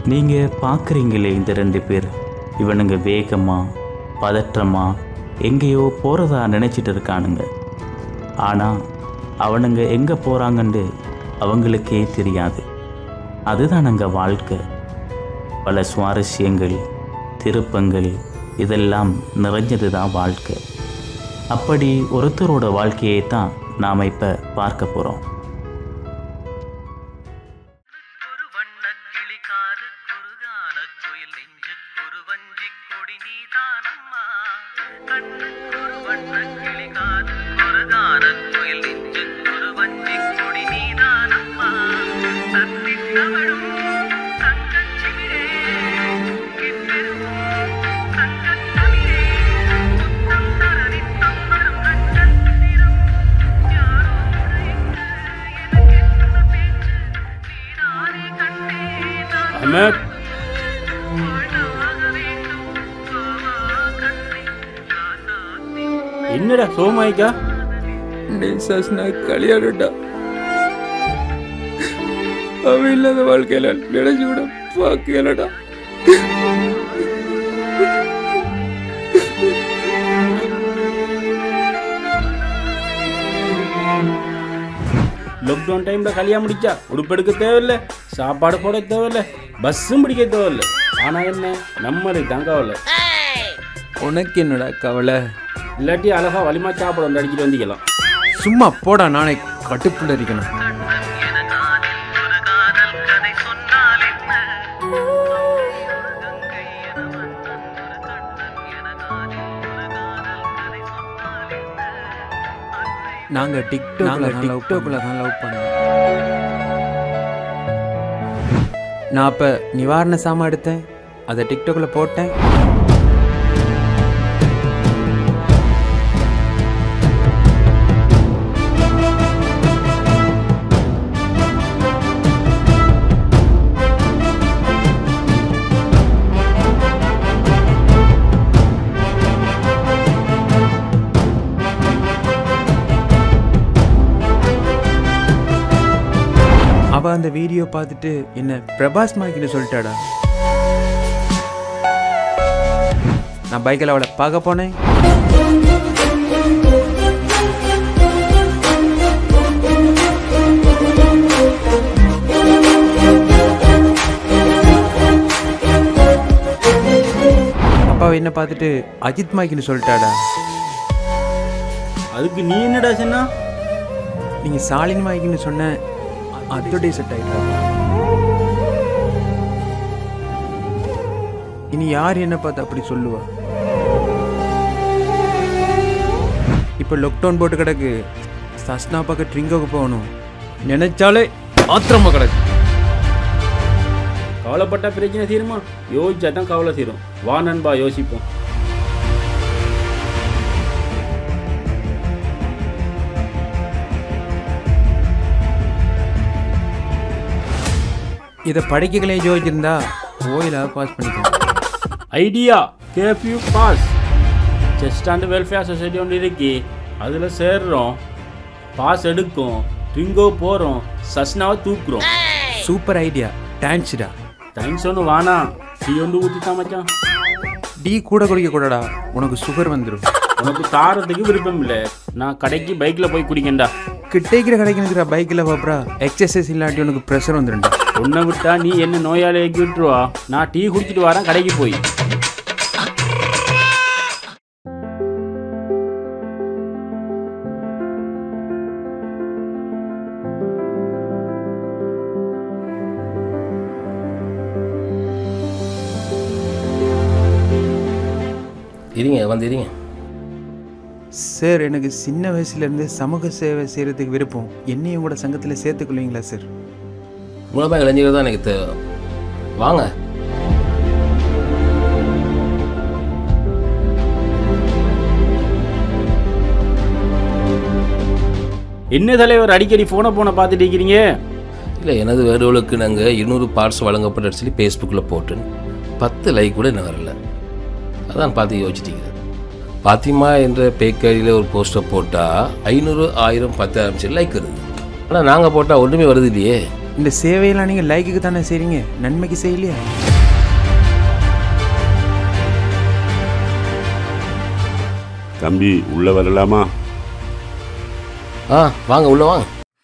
நீங்கள் பார்க்குறீங்களே இந்த ரெண்டு பேர் இவனுங்க வேகமா பதற்றமா எங்கேயோ போகிறதா நினச்சிட்டு இருக்கானுங்க ஆனால் அவனுங்க எங்கே போகிறாங்கன்னு அவங்களுக்கே தெரியாது அதுதானுங்க வாழ்க்கை பல சுவாரஸ்யங்கள் திருப்பங்கள் இதெல்லாம் நிறைஞ்சது தான் வாழ்க்கை அப்படி ஒருத்தரோட வாழ்க்கையை தான் நாம் இப்போ பார்க்க போகிறோம் ஒரு வண்ணக் கிளி காது குறுகான குயில் நெஞ்சுக்கொரு வஞ்சிக் கொடி நீதானம்மா கண்ணுக்கொரு வண்ணக் கிளி காது குறுகான குயில் நெஞ்சுக்கொரு வஞ்சிக் கொடி நீதானம்மா தத்தித் தவழும் தங்கச் சிமிழே கிப்பெருகும் தங்கத் தமிழே முத்தம் தர நித்தம் வரும் நட்சத்திரம் யாரோடு இங்கு எனக்கென்ன பேச்சு நீதானே கண்டே நான் அஹமத் வாழ்ந்தாக வேண்டும் பாவா கண்ணே ராசாத்தி என்னடா சோமாய்க்கா டேய் சஸ்னா கல்யாணம்டா அவன் இல்லாத வாழ்க்கையில நினைச்சு கூட பார்க்கலடா லாக்டவுன் டைம்ல கல்யாணம் முடிச்சா உடுப்பெடுக்க தேவையில்ல சாப்பாடு போட தேவையில்ல பஸ்ஸும் பிடிக்க தேவையில்ல ஆனா என்ன நம்மளுக்கு தான் கவலை உனக்கு என்னடா கவலை இல்லாட்டி அழகா வலிமா சாப்பாடு வந்து அடிக்கிட்டு வந்திக்கலாம் சும்மா போடா நானே கட்டுப்புள்ள இருக்கணும் கண்ணன் என காதில் ஒரு காதல் கதை சொன்னால் என்ன கங்கை என மன்னன் ஒரு கண்ணன் என காதில் ஒரு காதல் கதை சொன்னால் என்ன அன்னை நாங்க டிக்டாக் நாங்க டிக்டாக்ல தான் லவ் பண்ணோம் நான் அப்ப நிவாரண சாமான் எடுத்தேன் அதை டிக்டாக்ல போட்டேன் அவ அந்த வீடியோ பார்த்துட்டு என்ன பிரபாஸ் மாக்கின்னு சொல்லிட்டாடா நான் பைக்கில் அவளை பார்க்க போனேன் அப்பாவை என்ன பார்த்துட்டு அஜித் மாக்கின்னு சொல்லிட்டாடா அதுக்கு நீ என்னடா சொன்னா நீங்கள் சாலின் மாய்க்குன்னு சொன்ன அதோடய செட் ஆகிட்டா இனி யார் என்ன பார்த்து அப்படி சொல்லுவா இப்போ லாக்டவுன் போட்டு கிடக்கு சஸ்னா பக்கம் ட்ரிங்கோக்கு போகணும் நினைச்சாலே ஆத்திரமா கிடக்கு கவலைப்பட்ட பிரச்சனை தீருமா யோசிச்சா தான் கவலை தீரும் வா நண்பா யோசிப்போம் இதை படிக்கலே யோசிச்சிருந்தா ஓயிலாக பாஸ் பண்ணிக்கலாம் ஐடியா கேஃப்யூ pass chest and welfare society ஒன்று இருக்கு அதில் சேர்றோம் பாஸ் எடுக்கும் ட்ரிங்கோ போகிறோம் சஸ்னாவை தூக்குறோம் சூப்பர் ஐடியா தேங்க்ஸ்டா தேங்க்ஸ் ஒன்று வானா டீ ஒன்று ஊற்றித்தான் மச்சான் டீ கூட குடிக்க கூடாடா உனக்கு சுகர் வந்துடும் உனக்கு தாரத்துக்கு விருப்பம் இல்லை நான் கடைக்கு பைக்கில் போய் குடிக்கண்டா கிட்டேக்கிற கடைக்கு நிற்கிற பைக்கில் பாப்புறா எக்ஸசைஸ் இல்லாட்டி உனக்கு ப்ரெஷர் வந்துடும்டா உன்னை விட்டா நீ என்ன நோயாளி ஆக்கி விட்டுருவா நான் டீ குடிச்சிட்டு வரேன் கடைக்கு போய் இருங்க வந்து இருங்க சார் எனக்கு சின்ன வயசுலேருந்து சமூக சேவை செய்கிறதுக்கு விருப்பம் என்னையும் கூட சங்கத்தில் சேர்த்துக்கொள்வீங்களா சார் மூலமாக இளைஞர்கள் தான் எனக்கு தேவை வாங்க என்ன தலைவர் அடிக்கடி ஃபோனை போனை பார்த்துட்டு இருக்கிறீங்க இல்லை எனது வேடுகளுக்கு நாங்கள் இருநூறு பார்ட்ஸ் வழங்கப்பட்ட சொல்லி ஃபேஸ்புக்கில் போட்டேன் பத்து லைக் கூட என்ன வரல அதான் பார்த்து யோசிச்சிட்டீங்க பாத்திமா என்ற பேக்கரியில் ஒரு போஸ்டர் போட்டால் ஐநூறு ஆயிரம் பத்தாயிரம் சொல்லி லைக் வருது ஆனால் நாங்கள் போட்டால் ஒன்றுமே வருது இல்லையே இந்த சேவையெல்லாம் நீங்கள் லைக்குக்கு தானே செய்றீங்க நன்மைக்கு செய்யலையா தம்பி உள்ள வரலாமா ஆ வாங்க உள்ள வாங்க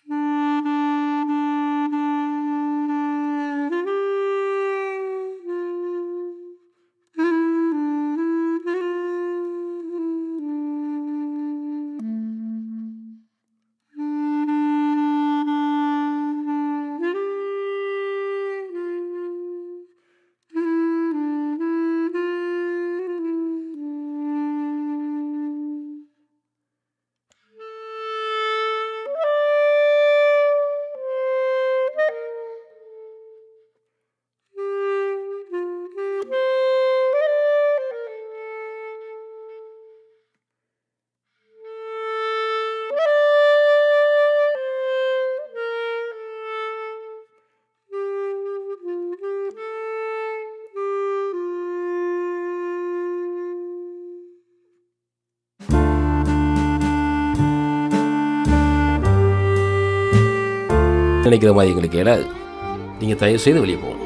நினைக்கிற மாதிரி எங்களுக்கு இயலாது நீங்கள் தயவு செய்து வெளியே போகணும்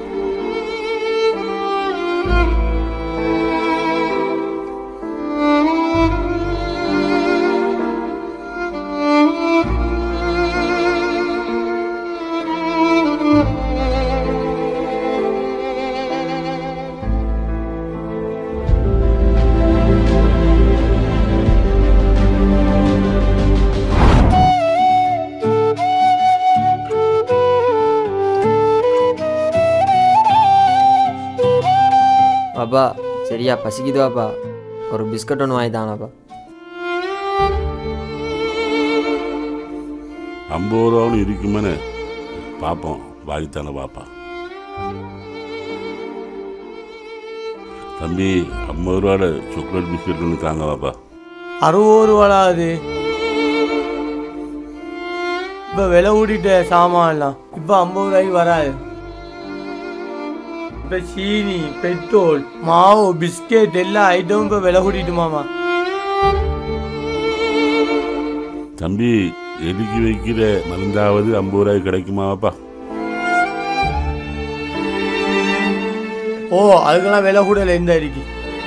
பாப்பா சரியா பசிக்குது பாப்பா ஒரு பிஸ்கட் ஒன்று வாங்கி தானப்பா ஐம்பது ரூபாவும் இருக்குமேனு பார்ப்போம் வாங்கித்தானே பாப்பா தம்பி ஐம்பது ரூபாட சாக்லேட் பிஸ்கட் ஒன்று தாங்க பாப்பா அறுபது ரூபாடா அது இப்போ விலை கூட்டிட்ட சாமான்லாம் இப்போ ஐம்பது ரூபாய்க்கு வராது இப்போ சீனி பெட்ரோல் மாவு பிஸ்கெட் எல்லா ஐட்டமும் இப்போ விலை கூட்டிட்டு மாமா தம்பி எதுக்கு வைக்கிற மருந்தாவது ஐம்பது ரூபாய்க்கு கிடைக்குமா பாப்பா ஓ அதுக்கெல்லாம் விலை கூட இல்லை இந்த அரிக்கு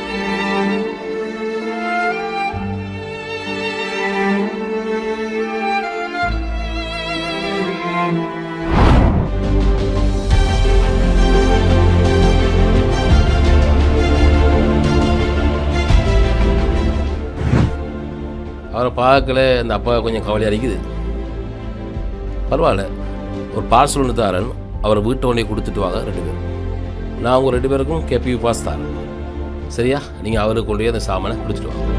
அவரை பார்க்கல அந்த அப்பா கொஞ்சம் கவலையாக இருக்குது பரவாயில்ல ஒரு பார்சல் ஒன்று தரேன் அவரை வீட்டை கொண்டே கொடுத்துட்டு வாங்க ரெண்டு பேரும் நான் உங்கள் ரெண்டு பேருக்கும் கேபியூ பாஸ் தரேன் சரியா நீங்கள் அவருக்கு கொண்டு போய் அந்த சாமானை கொடுத்துட்டு வாங்க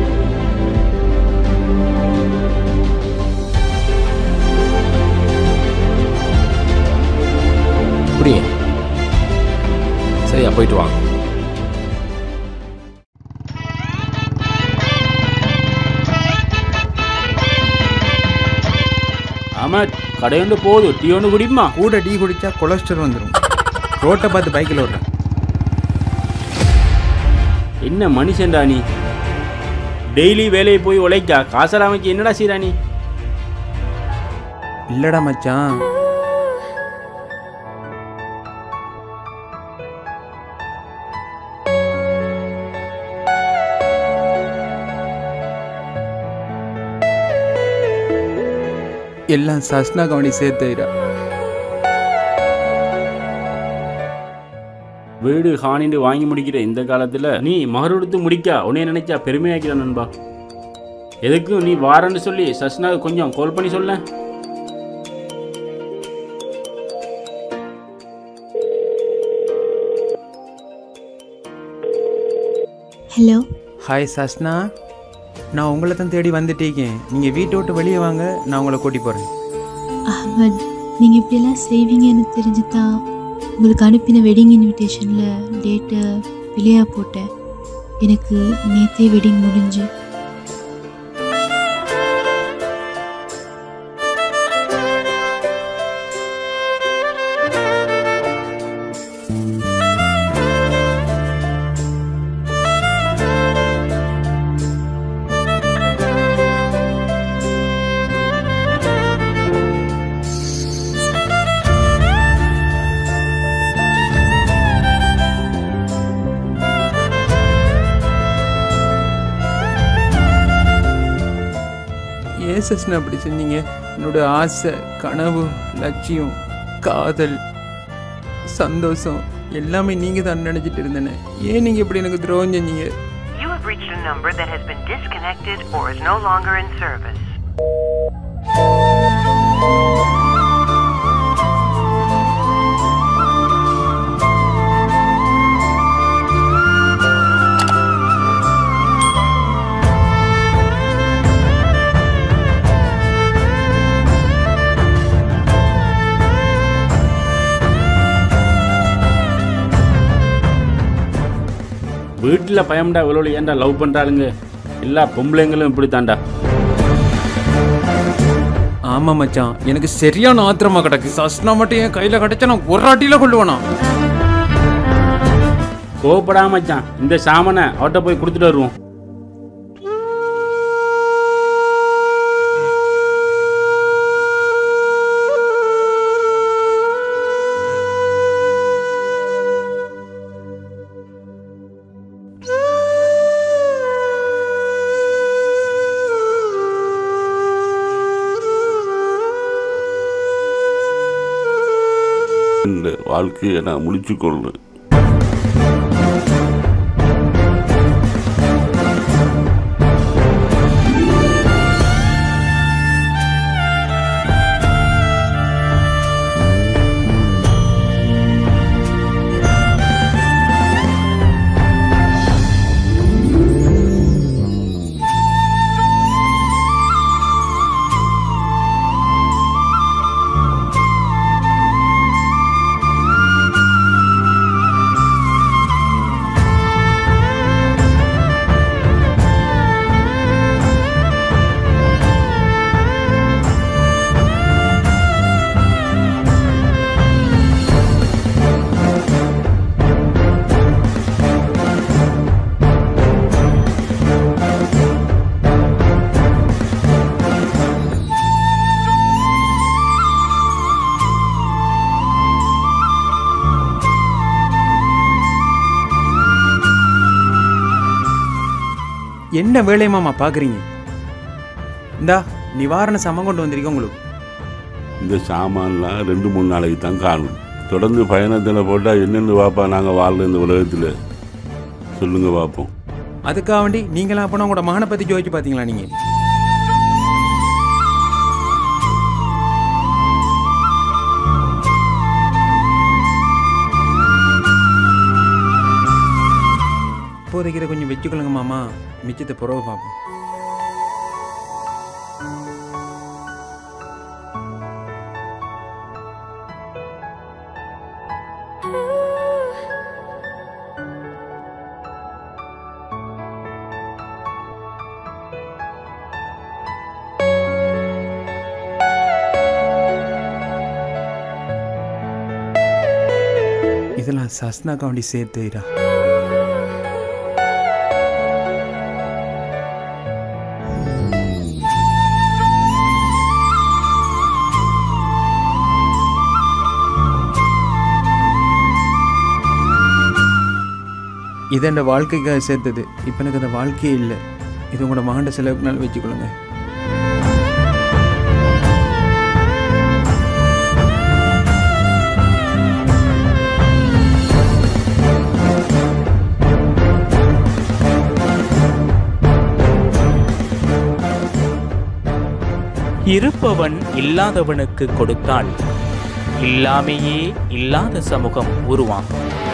புரியுங்க சரியா போயிட்டு வாங்க ஆமாம் கடையொண்டு போகுது டீ ஒன்று குடிப்பா கூட டீ குடிச்சா கொலஸ்ட்ரால் வந்துடும் ரோட்டை பார்த்து பைக்கில் விட்றேன் என்ன மனுஷன்டா நீ டெய்லி வேலையை போய் உழைக்கா காசெல்லாம் வச்சு என்னடா செய்றா நீ இல்லடா மச்சான் எல்லாம் சஸ்னா கவனி சேர்த்துறா வீடு ஹானிண்டு வாங்கி முடிக்கிற இந்த காலத்தில் நீ மகர் கொடுத்து முடிக்கா உன்னைய நினைச்சா பெருமையாக்கிற நண்பா எதுக்கும் நீ வாரன்னு சொல்லி சஸ்னாவுக்கு கொஞ்சம் கால் பண்ணி சொல்ல ஹலோ ஹாய் சஸ்னா நான் உங்களை தான் தேடி வந்துட்டேக்கேன் நீங்கள் வீட்டை விட்டு வெளியே வாங்க நான் உங்களை கூட்டி போகிறேன் அஹ்மத் நீங்கள் இப்படியெல்லாம் செய்வீங்கன்னு தெரிஞ்சு தான் உங்களுக்கு அனுப்பின வெட்டிங் இன்விடேஷனில் டேட்டை பிள்ளையாக போட்டேன் எனக்கு நேற்றே வெட்டிங் முடிஞ்சு ஏன் சஸ்னா அப்படி செஞ்சீங்க என்னோட ஆசை கனவு லட்சியம் காதல் சந்தோஷம் எல்லாமே நீங்கள் தான் நினச்சிட்டு இருந்தேனே ஏன் நீங்கள் இப்படி எனக்கு துரோகம் செஞ்சீங்க You have reached a number that has been disconnected or is no longer in service. வீட்டில் பயம்டா இவ்வளோ ஏன்டா லவ் பண்ணுறாளுங்க எல்லா பொம்பளைங்களும் இப்படி தாண்டா ஆமாம் மச்சான் எனக்கு சரியான ஆத்திரமா கிடக்கு சஸ்னா மட்டும் என் கையில் கிடச்சா நான் ஒரு அட்டியில் கொள்ளுவேனா கோவப்படாம மச்சான் இந்த சாமனை அவட்ட போய் கொடுத்துட்டு வருவோம் இந்த வாழ்க்கையை நான் முடிச்சு கொள்றேன் என்ன வேலையை மாமா பார்க்குறீங்க இந்தா நிவாரண சமம் கொண்டு வந்திருக்கேன் உங்களுக்கு இந்த சாமான்லாம் ரெண்டு மூணு நாளைக்கு தான் காணும் தொடர்ந்து பயணத்தில் போட்டால் என்னென்னு பார்ப்பா நாங்கள் வாழ்ற இந்த உலகத்தில் சொல்லுங்க பார்ப்போம் அதுக்காக வேண்டி நீங்களாம் அப்போ உங்களோட மகனை பற்றி ஜோதிச்சு பார்த்தீங்களா நீங்கள் இப்போதைக்கு இதை கொஞ்சம் வச்சுக்கொள்ளுங்க மாமா மிச்சத்தை புறவை பார்ப்போம் இதெல்லாம் சஸ்னாக்கா வேண்டி சேர்த்துடா இது என் வாழ்க்கைக்காக சேர்த்தது இப்போ எனக்கு அந்த வாழ்க்கையே இல்லை இது உங்களோட மகண்ட செலவுக்கு நாள் வச்சுக்கொள்ளுங்க இருப்பவன் இல்லாதவனுக்கு கொடுத்தால் இல்லாமையே இல்லாத சமூகம் உருவாகும்